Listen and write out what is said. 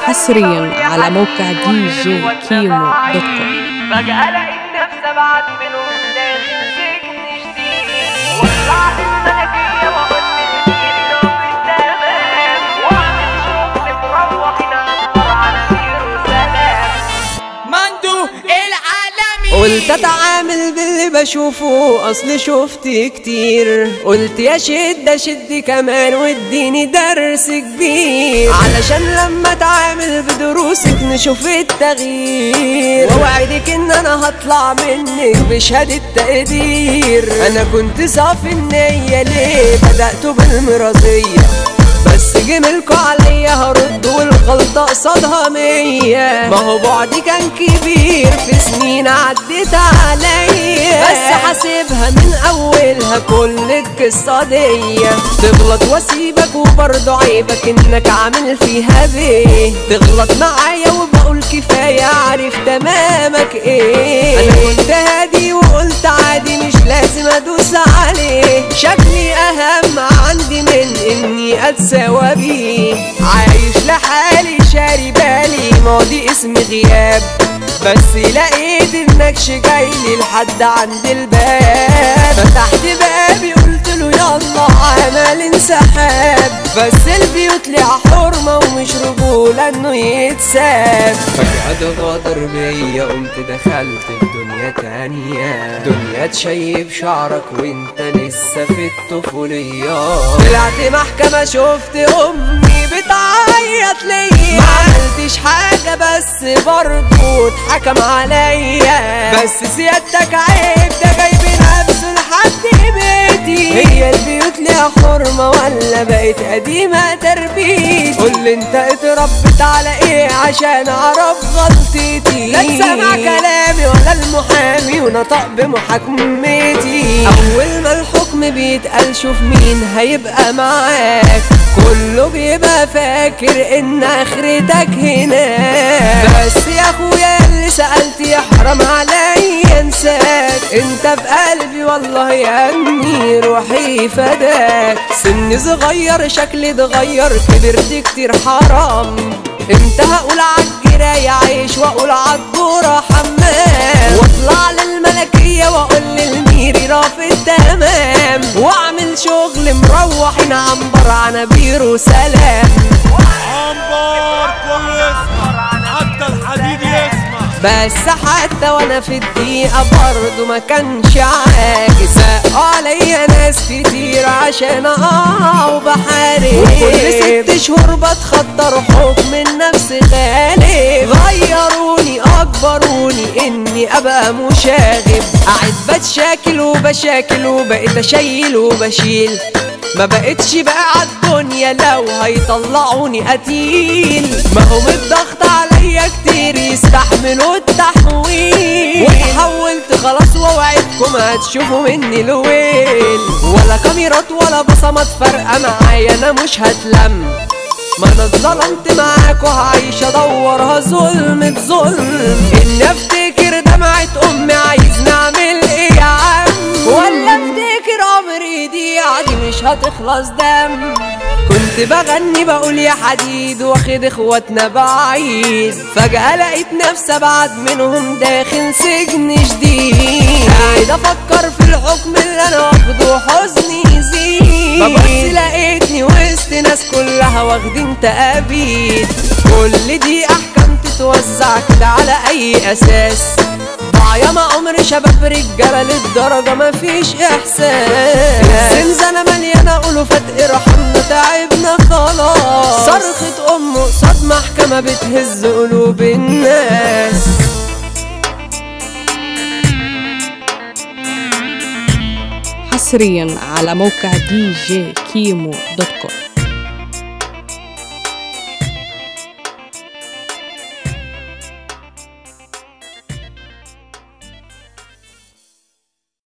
حصريا على موقع دي جي كيمو دوت كوم فجأة لقيت نفسي بعد منهم داخل سجن جديد وطلعت الملكية وقلت للجيل لو بالتمام واعمل شغل مروح نعبر على خير وسلام مندو العالمي قلت اتعامل باللي بشوفه اصل شفت كتير قلت يا شد شد كمان واديني درس كبير علشان لما اتعامل بدروسك نشوف التغيير واوعدك ان انا هطلع منك بشهادة تقدير انا كنت صافي النية ليه بدأت بالمرازية بس جملكوا عليا هرد والغلطة قصادها مية ما هو بعدي كان كبير في سنين عدت عليا بس حاسبها من اولها كل القصة دي تغلط واسيبك وبرضه عيبك انك عامل فيها بيه تغلط معايا وبقول كفاية عارف تمامك ايه انا كنت هادي وقلت عادي مش لازم ادوس عليه شكلي اهم عندي من اني اتساوى بيه عايش لحالي شاري بالي ماضي اسمي غياب بس لقيت النكش جايلي لحد عند الباب فتحت بابي قلت له يلا عمل انسحاب بس البيوت ليها حرمة ومش رجولة انه يتساب فجأة غدر بيا قمت دخلت في دنيا تانية دنيا تشيب شعرك وانت لسه في الطفولية طلعت محكمة شفت امي بتعيط ليا ما عملتش حاجة بس برضه اتحكم عليا بس سيادتك عيب ده جايب نفسه لحد بيتي هي البيوت ليها حرمة ولا بقت قديمة تربيتي قول لي انت اتربيت على ايه عشان اعرف غلطتي لا تسمع كلامي ولا المحامي ونطق بمحاكمتي اول ما الحكم بيتقال شوف مين هيبقى معاك كله بيبقى فاكر ان اخرتك هناك بس يا اخويا اللي سألت يحرم عليا انساك انت في قلبي والله يا اني روحي فداك سني صغير شكلي اتغير كبرت كتير حرام امتى هقول عالجراية عيش واقول عالدورة حمام واطلع للملكية واقول للميري رافض تمام واعمل شغل مروح عنبر عنابير وسلام عنبر كله يسمع حتى الحديد يسمع بس حتى وانا في الدقيقة برضه ما كانش عاجز ساقوا عليا ناس كتير عشان اقع وبحارب وكل ست شهور بتخطر حكم النفس غالب غيروني اكبروني اني ابقى مشاغب قاعد بتشاكل وبشاكل وبقيت اشيل وبشيل ما بقتش بقى عالدنيا لو هيطلعوني قتيل ما هم الضغط عليا كتير يستحملوا التحويل وتحولت خلاص ووعدكم هتشوفوا مني الويل ولا كاميرات ولا بصمات فارقة معايا انا مش هتلم ما انا اتظلمت معاك وهعيش ادورها ظلم بظلم اني افتكر دمعة امي عايز نعمل ايه يا عم ولا افتكر عمري دي عادي مش هتخلص دم كنت بغني بقول يا حديد واخد اخواتنا بعيد فجأة لقيت نفسي ابعد منهم داخل سجن جديد قاعد افكر في الحكم اللي انا واخده حزني يزيد ببص لقيتني وسط ناس كلها واخدين تأبيد كل دي احكام تتوزع كده على اي اساس ضاع ياما عمر شباب رجاله للدرجه مفيش احساس الزنزانه مليانه الوفات ارحمنا تعبنا خلاص صرخه ام قصاد محكمه بتهز قلوب الناس حصريا على موقع دي جي كيمو دوت كوم